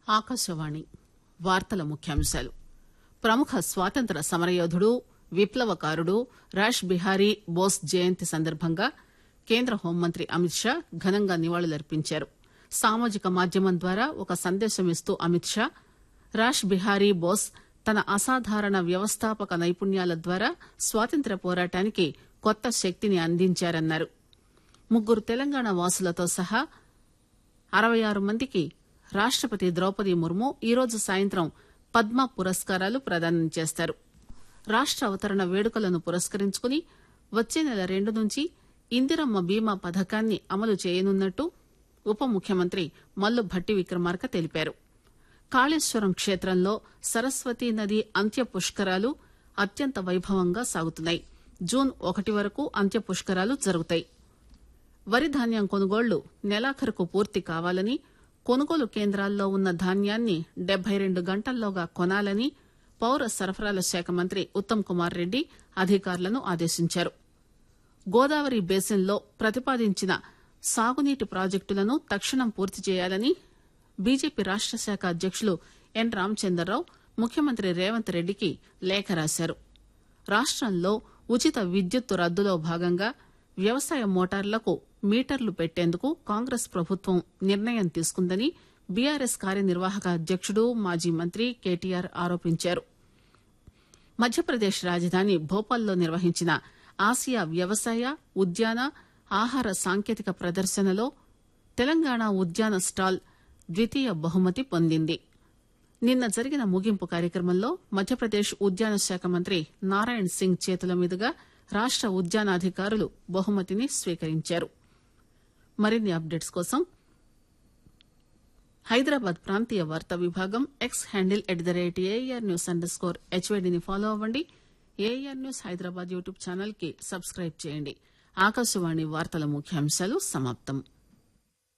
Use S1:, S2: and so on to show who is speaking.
S1: ఆకాశవాణి వార్తల ముఖ్యాంశాలు ప్రముఖ స్వాతంత్ర సమరయోధుడు విప్లవకారుడు రాష్ బిహారీ బోస్ జయంతి సందర్భంగా కేంద్ర హోంమంత్రి అమిత్ షా ఘనంగా నివాళులర్పించారు సామాజిక మాధ్యమం ద్వారా ఒక సందేశం ఇస్తూ అమిత్ షా రాష్ బిహారీ బోస్ తన అసాధారణ వ్యవస్థాపక నైపుణ్యాల ద్వారా స్వాతంత్ర్య పోరాటానికి కొత్త శక్తిని అందించారన్నారు ముగ్గురు తెలంగాణ వాసులతో సహా అరవై ఆరు మందికి రాష్టపతి ద్రౌపది ముర్ము ఈరోజు సాయంత్రం పద్మ పురస్కారాలు ప్రదానం చేస్తారు రాష్ట అవతరణ వేడుకలను పురస్కరించుకుని వచ్చే నెల రెండు నుంచి ఇందిరమ్మ బీమా పథకాన్ని అమలు చేయనున్నట్టు ఉప ముఖ్యమంత్రి మల్లు భట్టి విక్రమార్క తెలిపారు కాళేశ్వరం క్షేత్రంలో సరస్వతీ నది అంత్య పుష్కరాలు అత్యంత వైభవంగా సాగుతున్నాయి జూన్ ఒకటి వరకు అంత్య పుష్కరాలు జరుగుతాయి వరి ధాన్యం కొనుగోళ్లు నెలాఖరుకు పూర్తి కావాలని కొనుగోలు కేంద్రాల్లో ఉన్న ధాన్యాన్ని డెబ్బై రెండు గంటల్లోగా కొనాలని పౌర సరఫరాల శాఖ మంత్రి ఉత్తమ్ కుమార్ రెడ్డి అధికారులను ఆదేశించారు గోదావరి బేసిన్లో ప్రతిపాదించిన సాగునీటి ప్రాజెక్టులను తక్షణం పూర్తి చేయాలని బీజేపీ రాష్ట శాఖ అధ్యకులు ఎన్ రామచంద్రరావు ముఖ్యమంత్రి రేవంత్ రెడ్డికి లేఖ రాశారు రాష్టంలో ఉచిత విద్యుత్ రద్దులో భాగంగా వ్యవసాయ మోటార్లకు మీటర్లు పెట్టేందుకు కాంగ్రెస్ ప్రభుత్వం నిర్ణయం తీసుకుందని బీఆర్ఎస్ కార్యనిర్వాహక అధ్యకుడు మాజీ మంత్రి కేటీఆర్ ఆరోపించారు మధ్యప్రదేశ్ రాజధాని భోపాల్లో నిర్వహించిన ఆసియా వ్యవసాయ ఉద్యాన ఆహార సాంకేతిక ప్రదర్శనలో తెలంగాణ ఉద్యాన స్టాల్ ద్వితీయ బహుమతి పొందింది నిన్న జరిగిన ముగింపు కార్యక్రమంలో మధ్యప్రదేశ్ ఉద్యాన శాఖ మంత్రి నారాయణ్ సింగ్ చేతుల మీదుగా రాష్ట ఉద్యానాధికారులు బహుమతిని స్వీకరించారు మరిన్ని అప్డేట్స్ కోసం హైదరాబాద్ ప్రాంతీయ వార్తా విభాగం X handle at the rate air news underscore హెచ్వైడిని ఫాలో అవ్వండి AIR news Hyderabad YouTube channel కి సబ్స్క్రైబ్ చేయండి ఆకాశవాణి వార్తల ముఖ్యాంశాలు సమాప్తం